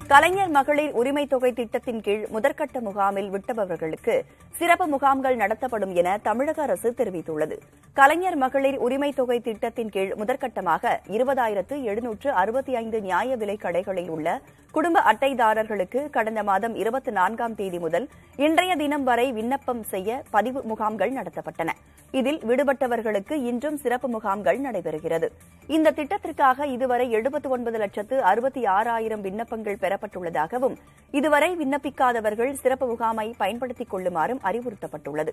கலைஞர் மகளிர் உரிமை தொகை திட்டத்தின் கீழ் முதற்கட்ட முகாமில் விட்டபவர்களுக்கு சிறப்பு முகாம்கள் நடத்தப்படும் என தமிழக அரசு தெரிவித்துள்ளது கலைஞர் மகளிர் உரிமை தொகை திட்டத்தின் கீழ் முதற்கட்டமாக இருபதாயிரத்து எழுநூற்று அறுபத்தி ஐந்து நியாய விலைக் கடைகளில் உள்ள குடும்ப அட்டைதாரர்களுக்கு கடந்த மாதம் இருபத்தி நான்காம் தேதி முதல் இன்றைய தினம் வரை விண்ணப்பம் செய்ய பதிவு முகாம்கள் நடத்தப்பட்டன இதில் விடுபட்டவர்களுக்கு இன்றும் சிறப்பு முகாம்கள் நடைபெறுகிறது இந்த திட்டத்திற்காக இதுவரை எழுபத்தி ஒன்பது லட்சத்து அறுபத்தி ஆறாயிரம் விண்ணப்பங்கள் பெறப்பட்டுள்ளதாகவும் இதுவரை விண்ணப்பிக்காதவர்கள் சிறப்பு முகாமை பயன்படுத்திக் கொள்ளுமாறும் அறிவுறுத்தப்பட்டுள்ளது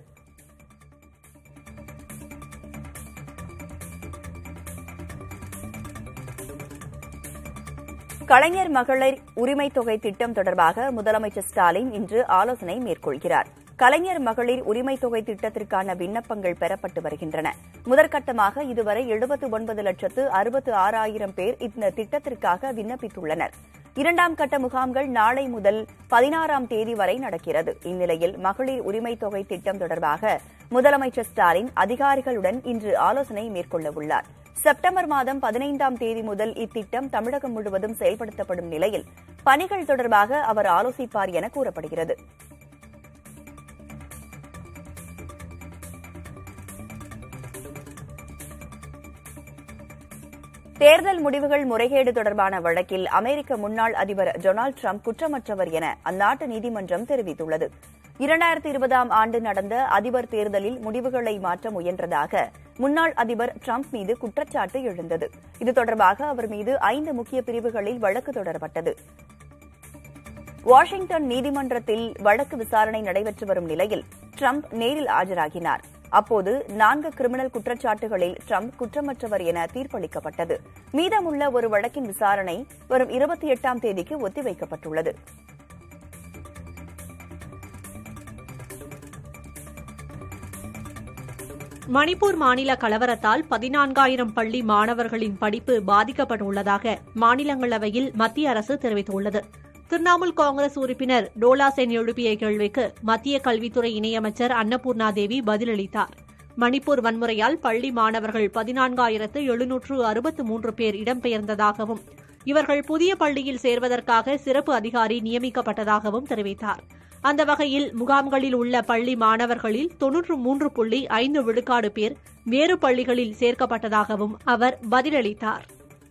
கலைஞர் மகளிர் உரிமை தொகை திட்டம் தொடர்பாக முதலமைச்சர் ஸ்டாலின் இன்று ஆலோசனை மேற்கொள்கிறார் கலைஞர் மகளிர் உரிமை தொகை திட்டத்திற்கான விண்ணப்பங்கள் பெறப்பட்டு வருகின்றன முதற்கட்டமாக இதுவரை எழுபத்து ஒன்பது லட்சத்து அறுபத்து ஆறாயிரம் பேர் இந்த திட்டத்திற்காக விண்ணப்பித்துள்ளனர் இரண்டாம் கட்ட முகாம்கள் நாளை முதல் பதினாறாம் தேதி வரை நடக்கிறது இந்நிலையில் மகளிர் உரிமை தொகை திட்டம் தொடர்பாக முதலமைச்சர் ஸ்டாலின் அதிகாரிகளுடன் இன்று ஆலோசனை மேற்கொள்ள உள்ளார் செப்டம்பர் மாதம் பதினைந்தாம் தேதி முதல் இத்திட்டம் தமிழகம் முழுவதும் செயல்படுத்தப்படும் நிலையில் பணிகள் தொடர்பாக அவர் ஆலோசிப்பார் என கூறப்படுகிறது தேர்தல் முடிவுகள் முறைகேடு தொடர்பான வழக்கில் அமெரிக்க முன்னாள் அதிபர் டொனால்டு டிரம்ப் குற்றமற்றவர் என அந்நாட்டு நீதிமன்றம் தெரிவித்துள்ளது இரண்டாயிரத்தி இருபதாம் ஆண்டு நடந்த அதிபர் தேர்தலில் முடிவுகளை மாற்ற முயன்றதாக முன்னாள் அதிபர் டிரம்ப் மீது குற்றச்சாட்டு எழுந்தது இது தொடர்பாக அவர் மீது ஐந்து முக்கிய பிரிவுகளில் வழக்கு தொடரப்பட்டது வாஷிங்டன் நீதிமன்றத்தில் வழக்கு விசாரணை நடைபெற்று வரும் நிலையில் டிரம்ப் நேரில் ஆஜராகினார் அப்போது நான்கு கிரிமினல் குற்றச்சாட்டுகளில் டிரம்ப் குற்றமற்றவர் என தீர்ப்பளிக்கப்பட்டது மீதமுள்ள ஒரு வழக்கின் விசாரணை வரும் இருபத்தி எட்டாம் தேதிக்கு ஒத்திவைக்கப்பட்டுள்ளது மணிப்பூர் மாநில கலவரத்தால் பதினான்காயிரம் பள்ளி மாணவர்களின் படிப்பு பாதிக்கப்பட்டுள்ளதாக மாநிலங்களவையில் மத்திய அரசு தெரிவித்துள்ளது திரிணாமுல் காங்கிரஸ் உறுப்பினர் டோலா சென் எழுப்பிய கேள்விக்கு மத்திய கல்வித்துறை இணையமைச்சர் அன்னபூர்ணா தேவி பதிலளித்தார் மணிப்பூர் வன்முறையால் பள்ளி மாணவர்கள் பதினான்காயிரத்து எழுநூற்று அறுபத்து மூன்று பேர் இடம்பெயர்ந்ததாகவும் இவர்கள் புதிய பள்ளியில் சேர்வதற்காக சிறப்பு அதிகாரி நியமிக்கப்பட்டதாகவும் தெரிவித்தார் அந்த வகையில் முகாம்களில் உள்ள பள்ளி மாணவர்களில் தொன்னூற்று மூன்று புள்ளி ஐந்து விழுக்காடு பேர் வேறு பள்ளிகளில் சேர்க்கப்பட்டதாகவும் அவர் பதிலளித்தார்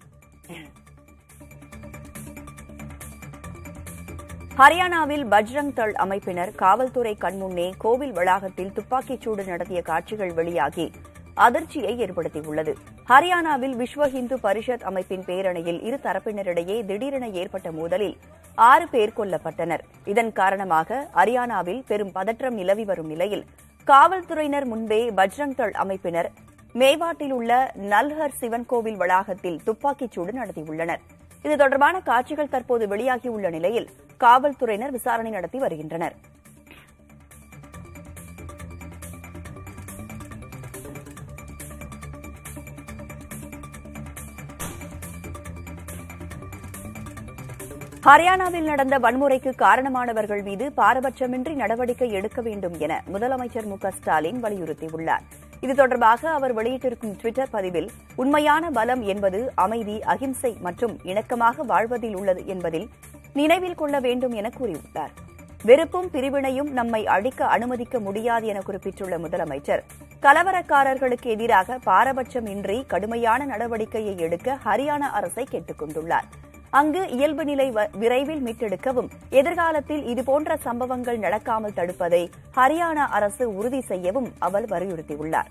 ஹரியானாவில் பஜ்ரங் தள் அமைப்பினர் காவல்துறை கண்முன்னே கோவில் வளாகத்தில் துப்பாக்கிச் சூடு நடத்திய காட்சிகள் வெளியாகி அதிர்ச்சியை ஏற்படுத்தியுள்ளது ஹரியானாவில் விஸ்வ இந்து பரிஷத் அமைப்பின் பேரணியில் இரு தரப்பினரிடையே திடீரென ஏற்பட்ட மோதலில் ஆறு பேர் கொல்லப்பட்டனர் இதன் காரணமாக ஹரியானாவில் பெரும் பதற்றம் நிலவி வரும் நிலையில் காவல்துறையினர் முன்பே பஜ்ரங் தள் அமைப்பினர் மேவாட்டில் உள்ள நல்ஹர் சிவன் கோவில் வளாகத்தில் துப்பாக்கிச் சூடு நடத்தியுள்ளனர் இது தொடர்பான காட்சிகள் தற்போது வெளியாகியுள்ள நிலையில் காவல்துறையினர் விசாரணை நடத்தி வருகின்றனர் ஹரியானாவில் நடந்த வன்முறைக்கு காரணமானவர்கள் மீது பாரபட்சமின்றி நடவடிக்கை எடுக்க வேண்டும் என முதலமைச்சர் மு க ஸ்டாலின் வலியுறுத்தியுள்ளார் இது தொடர்பாக அவர் வெளியிட்டிருக்கும் டுவிட்டர் பதிவில் உண்மையான பலம் என்பது அமைதி அகிம்சை மற்றும் இணக்கமாக வாழ்வதில் உள்ளது என்பதில் நினைவில் கொள்ள வேண்டும் என கூறியுள்ளார் வெறுப்பும் பிரிவினையும் நம்மை அழிக்க அனுமதிக்க முடியாது என குறிப்பிட்டுள்ள முதலமைச்சர் கலவரக்காரர்களுக்கு எதிராக பாரபட்சம் இன்றி கடுமையான நடவடிக்கையை எடுக்க ஹரியானா அரசை கேட்டுக் கொண்டுள்ளார் அங்கு இயல்பு நிலை விரைவில் மீட்டெடுக்கவும் எதிர்காலத்தில் இதுபோன்ற சம்பவங்கள் நடக்காமல் தடுப்பதை ஹரியானா அரசு உறுதி செய்யவும் அவர் வலியுறுத்தியுள்ளார்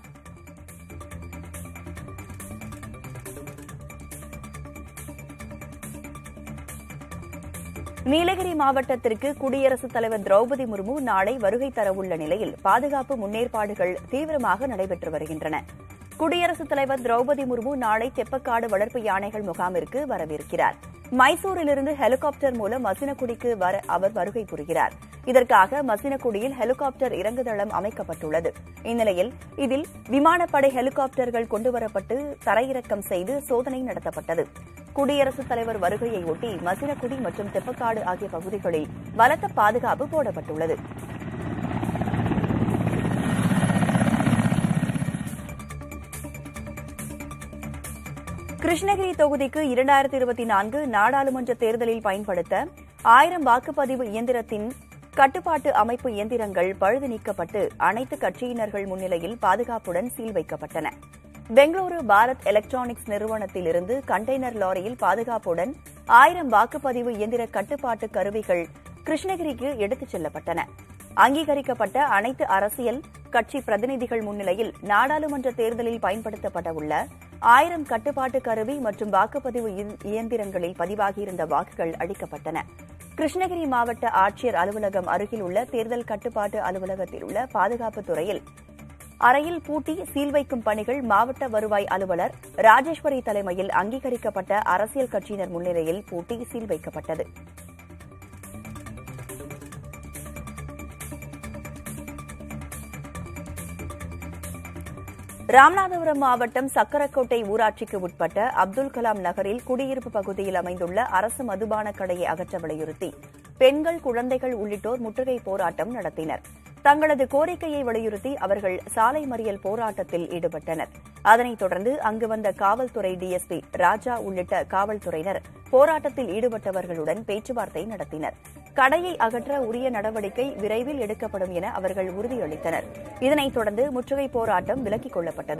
நீலகிரி மாவட்டத்திற்கு குடியரசுத் தலைவர் திரௌபதி முர்மு நாளை வருகை தரவுள்ள நிலையில் பாதுகாப்பு முன்னேற்பாடுகள் தீவிரமாக நடைபெற்று வருகின்றன குடியரசுத் தலைவர் திரௌபதி முர்மு நாளை தெப்பக்காடு வளர்ப்பு யானைகள் முகாமிற்கு வரவிருக்கிறார் மைசூரிலிருந்து ஹெலிகாப்டர் மூலம் மசினகுடிக்கு வர அவர் வருகை புரிகிறார் இதற்காக மசினகுடியில் ஹெலிகாப்டர் இறங்குதளம் அமைக்கப்பட்டுள்ளது இந்நிலையில் இதில் விமானப்படை ஹெலிகாப்டர்கள் கொண்டுவரப்பட்டு தரையிறக்கம் செய்து சோதனை நடத்தப்பட்டது குடியரசுத் தலைவர் வருகையை ஒட்டி மசினகுடி மற்றும் தெப்பக்காடு ஆகிய பகுதிகளில் பலத்த பாதுகாப்பு போடப்பட்டுள்ளது கிருஷ்ணகிரி தொகுதிக்கு இரண்டாயிரத்தி இருபத்தி நான்கு நாடாளுமன்ற தேர்தலில் பயன்படுத்த ஆயிரம் வாக்குப்பதிவு இயந்திரத்தின் கட்டுப்பாட்டு அமைப்பு இயந்திரங்கள் பழுது நீக்கப்பட்டு அனைத்து கட்சியினர்கள் முன்னிலையில் பாதுகாப்புடன் சீல் வைக்கப்பட்டன பெங்களூரு பாரத் எலக்ட்ரானிக்ஸ் நிறுவனத்திலிருந்து கண்டெய்னர் லாரியில் பாதுகாப்புடன் ஆயிரம் வாக்குப்பதிவு இயந்திர கட்டுப்பாட்டு கருவிகள் கிருஷ்ணகிரிக்கு எடுத்துச் செல்லப்பட்டன அங்கீகரிக்கப்பட்ட அனைத்து அரசியல் கட்சி பிரதிநிதிகள் முன்னிலையில் நாடாளுமன்ற தேர்தலில் பயன்படுத்தப்பட உள்ள ஆயிரம் கட்டுப்பாட்டு கருவி மற்றும் வாக்குப்பதிவு இயந்திரங்களில் பதிவாகியிருந்த வாக்குகள் அளிக்கப்பட்டன கிருஷ்ணகிரி மாவட்ட ஆட்சியர் அலுவலகம் அருகில் உள்ள தேர்தல் கட்டுப்பாட்டு அலுவலகத்தில் உள்ள பாதுகாப்புத் துறையில் அறையில் பூட்டி சீல் வைக்கும் பணிகள் மாவட்ட வருவாய் அலுவலர் ராஜேஸ்வரி தலைமையில் அங்கீகரிக்கப்பட்ட அரசியல் கட்சியினர் முன்னிலையில் பூட்டி சீல் வைக்கப்பட்டது ராமநாதபுரம் மாவட்டம் சக்கரக்கோட்டை ஊராட்சிக்கு உட்பட்ட அப்துல் கலாம் நகரில் குடியிருப்பு பகுதியில் அமைந்துள்ள அரசு மதுபான கடையை அகற்ற வலியுறுத்தி பெண்கள் குழந்தைகள் உள்ளிட்டோர் முற்றுகை போராட்டம் நடத்தினர் தங்களது கோரிக்கையை வலியுறுத்தி அவர்கள் சாலை மறியல் போராட்டத்தில் ஈடுபட்டனர் அதனைத் தொடர்ந்து அங்கு வந்த காவல்துறை டிஎஸ்பி ராஜா உள்ளிட்ட காவல்துறையினர் போராட்டத்தில் ஈடுபட்டவர்களுடன் பேச்சுவார்த்தை நடத்தினர் கடையை அகற்ற உரிய நடவடிக்கை விரைவில் எடுக்கப்படும் என அவர்கள் உறுதியளித்தனர் இதனைத் தொடர்ந்து முற்றுகை போராட்டம் விலக்கிக் கொள்ளப்பட்டது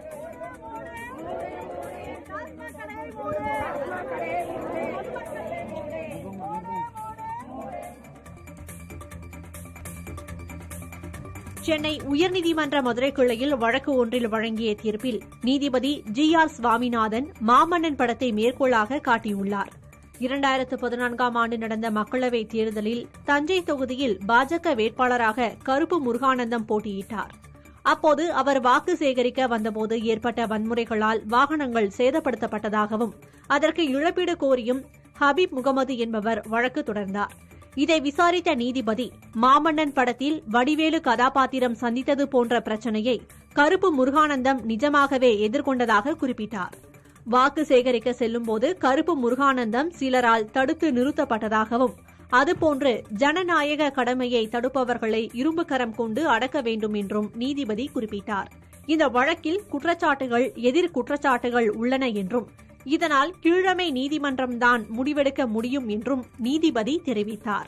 சென்னை உயர்நீதிமன்ற மதுரை கிளையில் வழக்கு ஒன்றில் வழங்கிய தீர்ப்பில் நீதிபதி ஜி ஆர் சுவாமிநாதன் மாமன்னன் படத்தை மேற்கோளாக காட்டியுள்ளார் இரண்டாயிரத்து பதினான்காம் ஆண்டு நடந்த மக்களவைத் தேர்தலில் தஞ்சை தொகுதியில் பாஜக வேட்பாளராக கருப்பு முருகானந்தம் போட்டியிட்டார் அப்போது அவர் வாக்கு சேகரிக்க வந்தபோது ஏற்பட்ட வன்முறைகளால் வாகனங்கள் சேதப்படுத்தப்பட்டதாகவும் அதற்கு இழப்பீடு கோரியும் ஹபீப் முகமது என்பவர் வழக்கு தொடர்ந்தார் இதை விசாரித்த நீதிபதி மாமன்னன் படத்தில் வடிவேலு கதாபாத்திரம் சந்தித்தது போன்ற பிரச்சனையை கருப்பு முருகானந்தம் நிஜமாகவே எதிர்கொண்டதாக குறிப்பிட்டார் வாக்கு சேகரிக்க செல்லும்போது கருப்பு முருகானந்தம் சிலரால் தடுத்து நிறுத்தப்பட்டதாகவும் அதுபோன்று ஜனநாயக கடமையை தடுப்பவர்களை இரும்பு கரம் கொண்டு அடக்க வேண்டும் என்றும் நீதிபதி குறிப்பிட்டார் இந்த வழக்கில் குற்றச்சாட்டுகள் எதிர் குற்றச்சாட்டுகள் உள்ளன என்றும் இதனால் கீழமை நீதிமன்றம்தான் முடிவெடுக்க முடியும் என்றும் நீதிபதி தெரிவித்தார்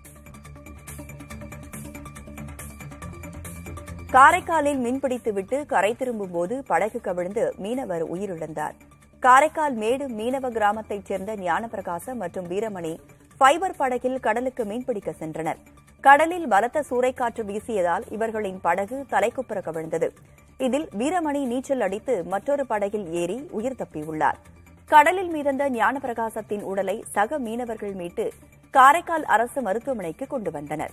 காரைக்காலில் மீன்பிடித்துவிட்டு கரை திரும்பும்போது படகு கவிழ்ந்து மீனவர் உயிரிழந்தார் காரைக்கால் மேடு மீனவ கிராமத்தைச் சேர்ந்த ஞானப்பிரகாச மற்றும் வீரமணி ஃபைபர் படகில் கடலுக்கு மீன்பிடிக்க சென்றனர் கடலில் பலத்த சூறைக்காற்று வீசியதால் இவர்களின் படகு தலைக்குப்புற கவிழ்ந்தது இதில் வீரமணி நீச்சல் அடித்து மற்றொரு படகில் ஏறி உயிர் தப்பியுள்ளார் கடலில் மீதந்த ஞானப்பிரகாசத்தின் உடலை சக மீனவர்கள் மீட்டு காரைக்கால் அரசு மருத்துவமனைக்கு கொண்டு வந்தனர்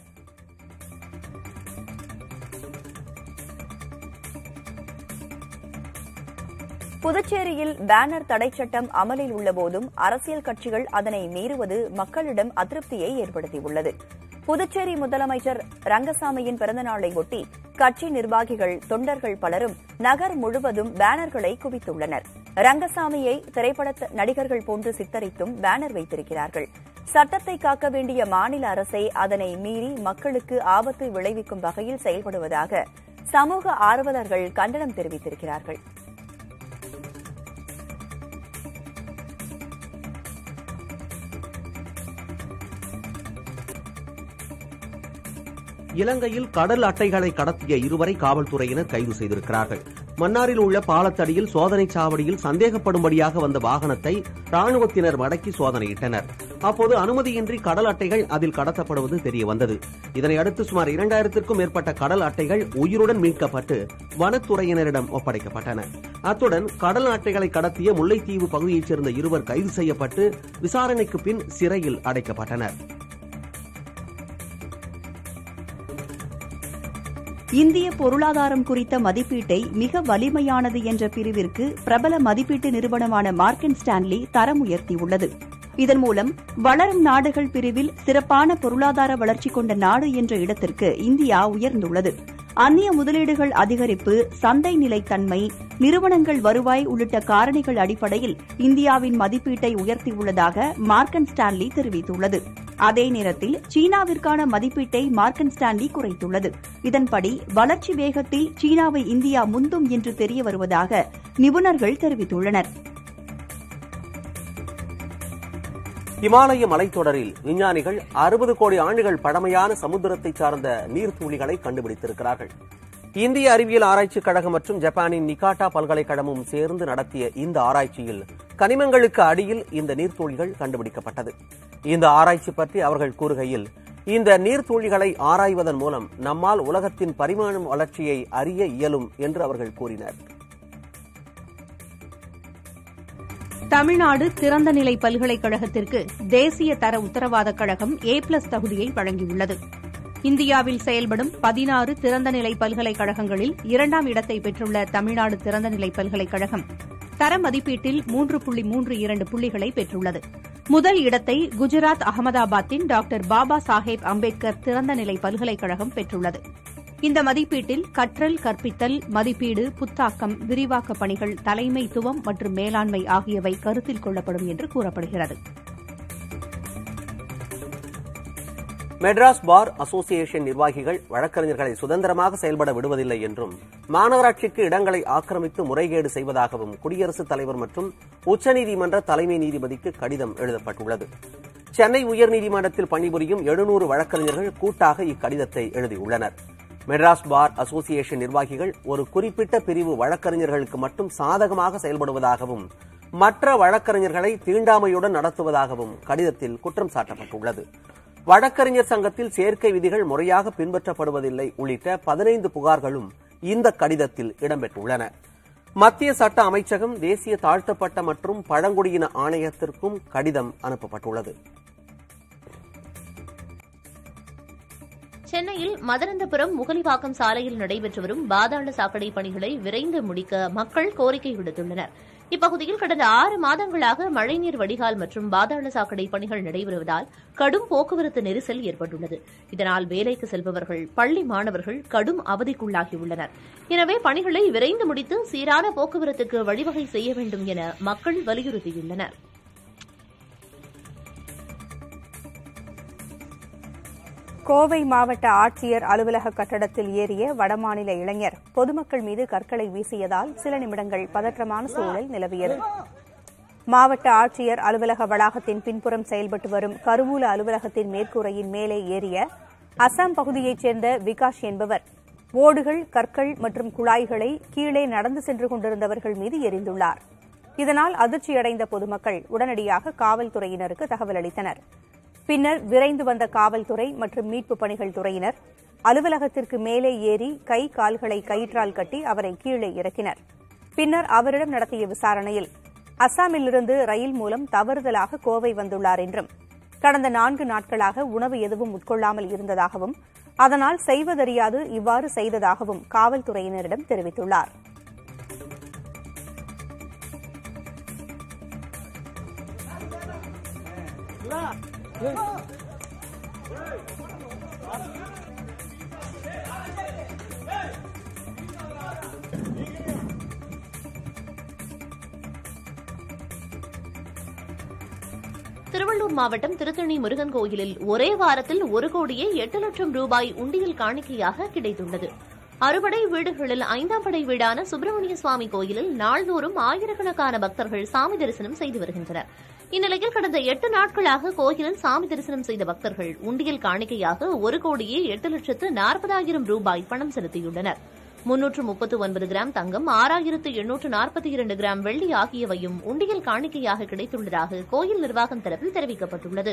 புதுச்சேரியில் பேனர் தடை சட்டம் அமலில் உள்ளபோதும் அரசியல் கட்சிகள் அதனை மீறுவது மக்களிடம் அதிருப்தியை ஏற்படுத்தியுள்ளது புதுச்சேரி முதலமைச்சர் ரங்கசாமியின் பிறந்தநாளை ஒட்டி கட்சி நிர்வாகிகள் தொண்டர்கள் பலரும் நகர் முழுவதும் பேனர்களை குவித்துள்ளனர் ரங்கசாமியை திரைப்பட நடிகர்கள் போன்று சித்தரித்தும் பேனர் வைத்திருக்கிறார்கள் சட்டத்தை காக்க வேண்டிய மாநில அரசை அதனை மீறி மக்களுக்கு ஆபத்து விளைவிக்கும் வகையில் செயல்படுவதாக சமூக ஆர்வலர்கள் கண்டனம் தெரிவித்திருக்கிறார்கள் இலங்கையில் கடல் அட்டைகளை கடத்திய இருவரை காவல்துறையினர் கைது செய்திருக்கிறார்கள் மன்னாரில் உள்ள பாலத்தடியில் சோதனை சாவடியில் சந்தேகப்படும்படியாக வந்த வாகனத்தை ராணுவத்தினர் மடக்கி சோதனையிட்டனர் அப்போது அனுமதியின்றி கடல் அட்டைகள் அதில் கடத்தப்படுவது தெரிய வந்தது இதனை அடுத்து சுமார் இரண்டாயிரத்திற்கும் மேற்பட்ட கடல் அட்டைகள் உயிருடன் மீட்கப்பட்டு வனத்துறையினரிடம் ஒப்படைக்கப்பட்டன அத்துடன் கடல் அட்டைகளை கடத்திய முல்லைத்தீவு பகுதியைச் சேர்ந்த இருவர் கைது செய்யப்பட்டு விசாரணைக்கு பின் சிறையில் அடைக்கப்பட்டனர் இந்திய பொருளாதாரம் குறித்த மதிப்பீட்டை மிக வலிமையானது என்ற பிரிவிற்கு பிரபல மதிப்பீட்டு நிறுவனமான மார்க்கன் ஸ்டான்லி தரம் உயர்த்தியுள்ளது இதன் மூலம் வளரும் நாடுகள் பிரிவில் சிறப்பான பொருளாதார வளர்ச்சி கொண்ட நாடு என்ற இடத்திற்கு இந்தியா உயர்ந்துள்ளது அந்நிய முதலீடுகள் அதிகரிப்பு சந்தை நிலைத்தன்மை நிறுவனங்கள் வருவாய் உள்ளிட்ட காரணிகள் அடிப்படையில் இந்தியாவின் மதிப்பீட்டை உயர்த்தியுள்ளதாக மார்க்கன் ஸ்டான்லி தெரிவித்துள்ளது அதே நேரத்தில் சீனாவிற்கான மதிப்பீட்டை மார்க்கன் ஸ்டான்லி குறைத்துள்ளது இதன்படி வளர்ச்சி வேகத்தில் சீனாவை இந்தியா முந்தும் என்று தெரிய வருவதாக நிபுணர்கள் தெரிவித்துள்ளனர் இமாலய மலைத்தொடரில் விஞ்ஞானிகள் அறுபது கோடி ஆண்டுகள் பழமையான சமுத்திரத்தை சார்ந்த நீர்த்துளிகளை கண்டுபிடித்திருக்கிறார்கள் இந்திய அறிவியல் ஆராய்ச்சிக் கழகம் மற்றும் ஜப்பானின் நிகாட்டா பல்கலைக்கழகமும் சேர்ந்து நடத்திய இந்த ஆராய்ச்சியில் கனிமங்களுக்கு அடியில் இந்த நீர்த்துளிகள் கண்டுபிடிக்கப்பட்டது இந்த ஆராய்ச்சி பற்றி அவர்கள் கூறுகையில் இந்த நீர்த்துளிகளை ஆராய்வதன் மூலம் நம்மால் உலகத்தின் பரிமாணம் வளர்ச்சியை அறிய இயலும் என்று அவர்கள் கூறினர் தமிழ்நாடு திறந்தநிலை பல்கலைக்கழகத்திற்கு தேசிய தர உத்தரவாத கழகம் ஏ பிளஸ் தகுதியை வழங்கியுள்ளது இந்தியாவில் செயல்படும் பதினாறு திறந்தநிலை பல்கலைக்கழகங்களில் இரண்டாம் இடத்தை பெற்றுள்ள தமிழ்நாடு திறந்தநிலை பல்கலைக்கழகம் தர மதிப்பீட்டில் மூன்று புள்ளி மூன்று இரண்டு புள்ளிகளை பெற்றுள்ளது முதல் இடத்தை குஜராத் அகமதாபாத்தின் டாக்டர் பாபா சாஹேப் அம்பேத்கர் திறந்தநிலை பல்கலைக்கழகம் பெற்றுள்ளது இந்த மதிப்பீட்டில் கற்றல் கற்பித்தல் மதிப்பீடு புத்தாக்கம் விரிவாக்க பணிகள் தலைமைத்துவம் மற்றும் மேலாண்மை ஆகியவை கருத்தில் கொள்ளப்படும் என்று கூறப்படுகிறது மெட்ராஸ் பார் அசோசியேஷன் நிர்வாகிகள் வழக்கறிஞர்களை சுதந்திரமாக செயல்பட விடுவதில்லை என்றும் மாநகராட்சிக்கு இடங்களை ஆக்கிரமித்து முறைகேடு செய்வதாகவும் குடியரசுத் தலைவர் மற்றும் உச்சநீதிமன்ற தலைமை நீதிபதிக்கு கடிதம் எழுதப்பட்டுள்ளது சென்னை உயர்நீதிமன்றத்தில் பணிபுரியும் எழுநூறு வழக்கறிஞர்கள் கூட்டாக இக்கடிதத்தை எழுதியுள்ளனர் மெட்ராஸ் பார் அசோசியேஷன் நிர்வாகிகள் ஒரு குறிப்பிட்ட பிரிவு வழக்கறிஞர்களுக்கு மட்டும் சாதகமாக செயல்படுவதாகவும் மற்ற வழக்கறிஞர்களை தீண்டாமையுடன் நடத்துவதாகவும் கடிதத்தில் குற்றம் சாட்டப்பட்டுள்ளது வழக்கறிஞர் சங்கத்தில் சேர்க்கை விதிகள் முறையாக பின்பற்றப்படுவதில்லை உள்ளிட்ட பதினைந்து புகார்களும் இந்த கடிதத்தில் இடம்பெற்றுள்ளன மத்திய சட்ட அமைச்சகம் தேசிய தாழ்த்தப்பட்ட மற்றும் பழங்குடியின ஆணையத்திற்கும் கடிதம் அனுப்பப்பட்டுள்ளது சென்னையில் மதனந்தபுரம் முகலிவாக்கம் சாலையில் நடைபெற்று வரும் பாதாள சாக்கடை பணிகளை விரைந்து முடிக்க மக்கள் கோரிக்கை விடுத்துள்ளனர் இப்பகுதியில் கடந்த ஆறு மாதங்களாக மழைநீர் வடிகால் மற்றும் பாதாள சாக்கடை பணிகள் நடைபெறுவதால் கடும் போக்குவரத்து நெரிசல் ஏற்பட்டுள்ளது இதனால் வேலைக்கு செல்பவர்கள் பள்ளி மாணவர்கள் கடும் அவதிக்குள்ளாகியுள்ளனர் எனவே பணிகளை விரைந்து முடித்து சீரான போக்குவரத்துக்கு வழிவகை செய்ய வேண்டும் என மக்கள் வலியுறுத்தியுள்ளனர் கோவை மாவட்ட ஆட்சியர் அலுவலக கட்டடத்தில் ஏறிய வடமாநில இளைஞர் பொதுமக்கள் மீது கற்களை வீசியதால் சில நிமிடங்கள் பதற்றமான சூழல் நிலவியது மாவட்ட ஆட்சியர் அலுவலக வளாகத்தின் பின்புறம் செயல்பட்டு வரும் கருவூல அலுவலகத்தின் மேற்கூரையின் மேலே ஏறிய அசாம் பகுதியைச் சேர்ந்த விகாஷ் என்பவர் ஓடுகள் கற்கள் மற்றும் குழாய்களை கீழே நடந்து சென்று கொண்டிருந்தவர்கள் மீது எரிந்துள்ளார் இதனால் அதிர்ச்சியடைந்த பொதுமக்கள் உடனடியாக காவல்துறையினருக்கு தகவல் அளித்தனர் பின்னர் விரைந்து வந்த காவல்துறை மற்றும் மீட்பு பணிகள் துறையினர் அலுவலகத்திற்கு மேலே ஏறி கை கால்களை கயிற்றால் கட்டி அவரை கீழே இறக்கினர் பின்னர் அவரிடம் நடத்திய விசாரணையில் அஸ்ஸாமிலிருந்து ரயில் மூலம் தவறுதலாக கோவை வந்துள்ளார் என்றும் கடந்த நான்கு நாட்களாக உணவு எதுவும் உட்கொள்ளாமல் இருந்ததாகவும் அதனால் செய்வதறியாது இவ்வாறு செய்ததாகவும் காவல்துறையினரிடம் தெரிவித்துள்ளார் திருவள்ளூர் மாவட்டம் திருத்தணி முருகன் கோயிலில் ஒரே வாரத்தில் ஒரு கோடியே எட்டு லட்சம் ரூபாய் உண்டியல் காணிக்கையாக கிடைத்துள்ளது அறுபடை வீடுகளில் ஐந்தாம் படை வீடான சுப்பிரமணிய சுவாமி கோயிலில் நாள்தோறும் ஆயிரக்கணக்கான பக்தர்கள் சாமி தரிசனம் செய்து வருகின்றனர் இந்நிலையில் கடந்த எட்டு நாட்களாக கோயிலில் சாமி தரிசனம் செய்த பக்தர்கள் உண்டியல் காணிக்கையாக ஒரு கோடியே எட்டு லட்சத்து நாற்பதாயிரம் ரூபாய் பணம் செலுத்தியுள்ளனர் முன்னூற்று முப்பத்து ஒன்பது கிராம் தங்கம் ஆறாயிரத்து எண்ணூற்று நாற்பத்தி இரண்டு கிராம் வெள்ளி ஆகியவையும் உண்டியல் காணிக்கையாக கிடைத்துள்ளதாக கோயில் நிர்வாகம் தரப்பில் தெரிவிக்கப்பட்டுள்ளது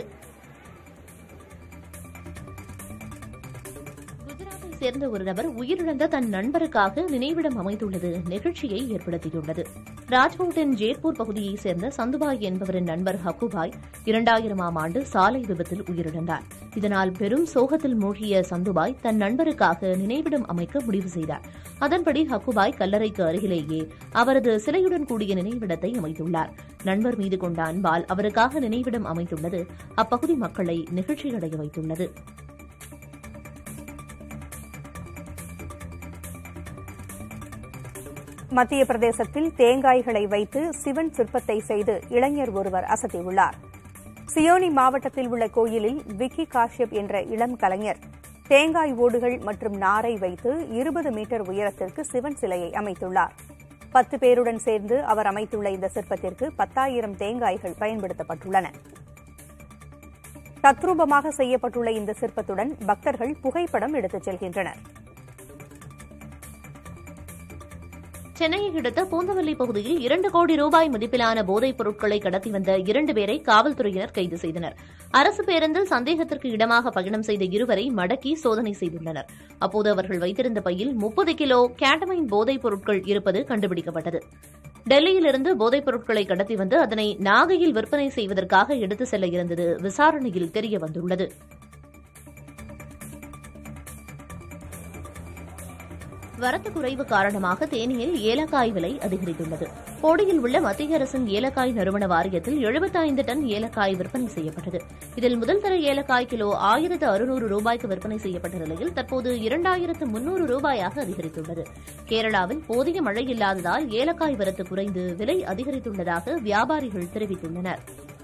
குஜராத்தை சேர்ந்த ஒரு நபர் உயிரிழந்த தன் நண்பருக்காக நினைவிடம் அமைத்துள்ளது நெகிழ்ச்சியை ஏற்படுத்தியுள்ளது ராஜ்கோட்டின் ஜேத்பூர் பகுதியைச் சேர்ந்த சந்துபாய் என்பவரின் நண்பர் ஹக்குபாய் இரண்டாயிரமாம் ஆண்டு சாலை விபத்தில் உயிரிழந்தார் இதனால் பெரும் சோகத்தில் மூழ்கிய சந்துபாய் தன் நண்பருக்காக நினைவிடம் அமைக்க முடிவு செய்தார் அதன்படி ஹக்குபாய் கல்லறைக்கு அருகிலேயே அவரது சிலையுடன் கூடிய நினைவிடத்தை அமைத்துள்ளார் நண்பர் மீது கொண்ட அன்பால் அவருக்காக நினைவிடம் அமைத்துள்ளது அப்பகுதி மக்களை நெகிழ்ச்சியடைய வைத்துள்ளது மத்திய பிரதேசத்தில் தேங்காய்களை வைத்து சிவன் சிற்பத்தை செய்து இளைஞர் ஒருவர் அசத்தியுள்ளார் சியோனி மாவட்டத்தில் உள்ள கோயிலில் விக்கி காஷ்யப் என்ற இளம் கலைஞர் தேங்காய் ஓடுகள் மற்றும் நாரை வைத்து இருபது மீட்டர் உயரத்திற்கு சிவன் சிலையை அமைத்துள்ளார் பத்து பேருடன் சேர்ந்து அவர் அமைத்துள்ள இந்த சிற்பத்திற்கு பத்தாயிரம் தேங்காய்கள் பயன்படுத்தப்பட்டுள்ளன தத்ரூபமாக செய்யப்பட்டுள்ள இந்த சிற்பத்துடன் பக்தர்கள் புகைப்படம் எடுத்துச் செல்கின்றனர் சென்னையை அடுத்த பூந்தமல்லி பகுதியில் இரண்டு கோடி ரூபாய் மதிப்பிலான போதைப் பொருட்களை கடத்தி வந்த இரண்டு பேரை காவல்துறையினர் கைது செய்தனர் அரசு பேருந்தில் சந்தேகத்திற்கு இடமாக பயணம் செய்த இருவரை மடக்கி சோதனை செய்துள்ளனர் அப்போது அவர்கள் வைத்திருந்த பையில் முப்பது கிலோ கேட்டமைன் போதைப் பொருட்கள் இருப்பது கண்டுபிடிக்கப்பட்டது டெல்லியிலிருந்து போதைப் பொருட்களை கடத்தி வந்து அதனை நாகையில் விற்பனை செய்வதற்காக எடுத்து செல்ல இருந்தது விசாரணையில் தெரிய வந்துள்ளது வரத்து குறைவு காரணமாக தேனியில் ஏலக்காய் விலை அதிகரித்துள்ளது போடியில் உள்ள மத்திய அரசின் ஏலக்காய் நிறுவன வாரியத்தில் 75 டன் ஏலக்காய் விற்பனை செய்யப்பட்டது இதில் முதல் தர ஏலக்காய் கிலோ ஆயிரத்து அறுநூறு ரூபாய்க்கு விற்பனை செய்யப்பட்ட நிலையில் தற்போது இரண்டாயிரத்து முன்னூறு ரூபாயாக அதிகரித்துள்ளது கேரளாவில் போதிய மழை இல்லாததால் ஏலக்காய் வரத்து குறைந்து விலை அதிகரித்துள்ளதாக வியாபாரிகள் தெரிவித்துள்ளனர்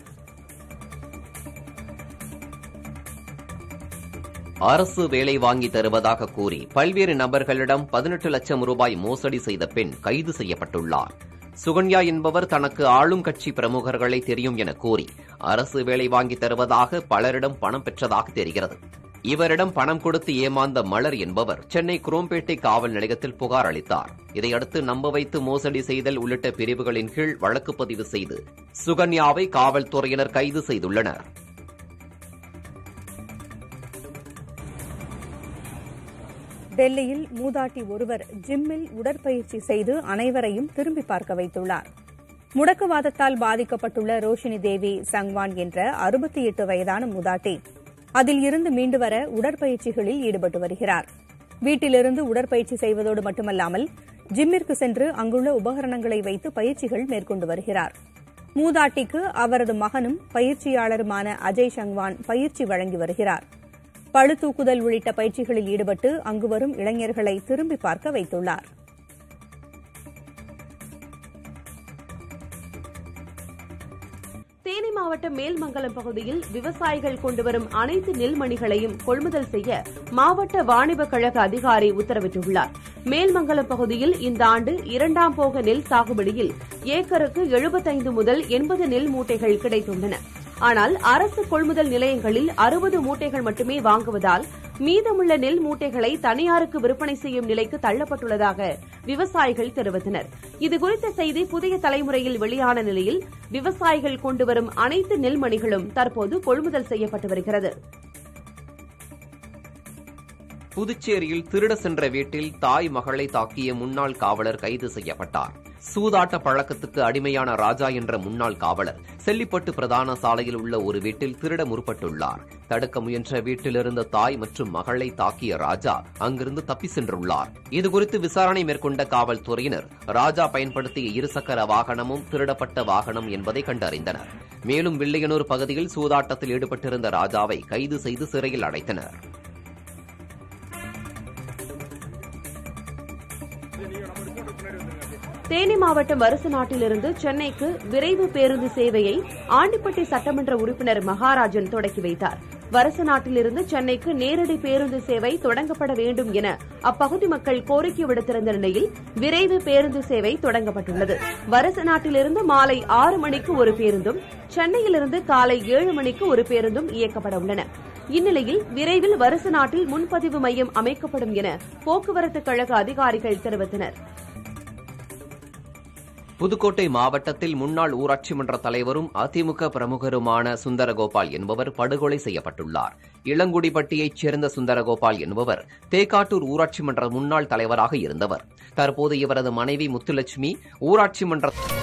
அரசு வேலை வாங்கி தருவதாக கூறி பல்வேறு நபர்களிடம் பதினெட்டு லட்சம் ரூபாய் மோசடி செய்த பெண் கைது செய்யப்பட்டுள்ளார் சுகன்யா என்பவர் தனக்கு ஆளும் கட்சி பிரமுகர்களை தெரியும் என கூறி அரசு வேலை வாங்கி தருவதாக பலரிடம் பணம் பெற்றதாக தெரிகிறது இவரிடம் பணம் கொடுத்து ஏமாந்த மலர் என்பவர் சென்னை குரோம்பேட்டை காவல் நிலையத்தில் புகார் அளித்தார் இதையடுத்து நம்ப வைத்து மோசடி செய்தல் உள்ளிட்ட பிரிவுகளின் கீழ் வழக்கு பதிவு செய்து சுகன்யாவை காவல்துறையினர் கைது செய்துள்ளனர் டெல்லியில் மூதாட்டி ஒருவர் ஜிம்மில் உடற்பயிற்சி செய்து அனைவரையும் திரும்பி பார்க்க வைத்துள்ளார் முடக்குவாதத்தால் பாதிக்கப்பட்டுள்ள ரோஷினி தேவி சங்வான் என்ற அறுபத்தி எட்டு வயதான மூதாட்டி அதில் இருந்து மீண்டு வர உடற்பயிற்சிகளில் ஈடுபட்டு வருகிறார் வீட்டிலிருந்து உடற்பயிற்சி செய்வதோடு மட்டுமல்லாமல் ஜிம்மிற்கு சென்று அங்குள்ள உபகரணங்களை வைத்து பயிற்சிகள் மேற்கொண்டு வருகிறார் மூதாட்டிக்கு அவரது மகனும் பயிற்சியாளருமான அஜய் சங்வான் பயிற்சி வழங்கி வருகிறார் பளு தூக்குதல் உள்ளிட்ட பயிற்சிகளில் ஈடுபட்டு அங்கு வரும் இளைஞர்களை திரும்பி பார்க்க வைத்துள்ளார் தேனி மாவட்டம் மேல்மங்கலம் பகுதியில் விவசாயிகள் கொண்டுவரும் அனைத்து நெல்மணிகளையும் கொள்முதல் செய்ய மாவட்ட வாணிப கழக அதிகாரி உத்தரவிட்டுள்ளார் மேல்மங்கலம் பகுதியில் இந்த ஆண்டு இரண்டாம் போக நெல் சாகுபடியில் ஏக்கருக்கு எழுபத்தைந்து முதல் எண்பது நெல் மூட்டைகள் கிடைத்துள்ளன ஆனால் அரசு கொள்முதல் நிலையங்களில் அறுபது மூட்டைகள் மட்டுமே வாங்குவதால் மீதமுள்ள நெல் மூட்டைகளை தனியாருக்கு விற்பனை செய்யும் நிலைக்கு தள்ளப்பட்டுள்ளதாக விவசாயிகள் தெரிவித்தனர் இதுகுறித்த செய்தி புதிய தலைமுறையில் வெளியான நிலையில் விவசாயிகள் கொண்டுவரும் அனைத்து நெல்மணிகளும் தற்போது கொள்முதல் செய்யப்பட்டு வருகிறது புதுச்சேரியில் திருட சென்ற வீட்டில் தாய் மகளை தாக்கிய முன்னாள் காவலர் கைது செய்யப்பட்டார் சூதாட்ட பழக்கத்துக்கு அடிமையான ராஜா என்ற முன்னாள் காவலர் செல்லிப்பட்டு பிரதான சாலையில் உள்ள ஒரு வீட்டில் திருட முற்பட்டுள்ளார் தடுக்க முயன்ற வீட்டில் இருந்த தாய் மற்றும் மகளை தாக்கிய ராஜா அங்கிருந்து தப்பி சென்றுள்ளார் இதுகுறித்து விசாரணை மேற்கொண்ட காவல்துறையினர் ராஜா பயன்படுத்திய இருசக்கர வாகனமும் திருடப்பட்ட வாகனம் என்பதை கண்டறிந்தனர் மேலும் வில்லையனூர் பகுதியில் சூதாட்டத்தில் ஈடுபட்டிருந்த ராஜாவை கைது செய்து சிறையில் அடைத்தனர் தேனி மாவட்டம் வருச நாட்டிலிருந்து சென்னைக்கு விரைவு பேருந்து சேவையை ஆண்டிப்பட்டி சட்டமன்ற உறுப்பினர் மகாராஜன் தொடக்கி வைத்தார் வருச நாட்டிலிருந்து சென்னைக்கு நேரடி பேருந்து சேவை தொடங்கப்பட வேண்டும் என அப்பகுதி மக்கள் கோரிக்கை விடுத்திருந்த நிலையில் விரைவு பேருந்து சேவை தொடங்கப்பட்டுள்ளது வருச நாட்டிலிருந்து மாலை ஆறு மணிக்கு ஒரு பேருந்தும் சென்னையிலிருந்து காலை ஏழு மணிக்கு ஒரு பேருந்தும் இயக்கப்பட உள்ளன இந்நிலையில் விரைவில் வருச நாட்டில் முன்பதிவு மையம் அமைக்கப்படும் என போக்குவரத்து கழக அதிகாரிகள் தெரிவித்தனர் புதுக்கோட்டை மாவட்டத்தில் முன்னாள் ஊராட்சி மன்ற தலைவரும் அதிமுக பிரமுகருமான சுந்தரகோபால் என்பவர் படுகொலை செய்யப்பட்டுள்ளார் இளங்குடிப்பட்டியைச் சேர்ந்த சுந்தரகோபால் என்பவர் தேக்காட்டூர் ஊராட்சி மன்ற முன்னாள் தலைவராக இருந்தவர் தற்போது இவரது மனைவி முத்துலட்சுமி ஊராட்சி மன்ற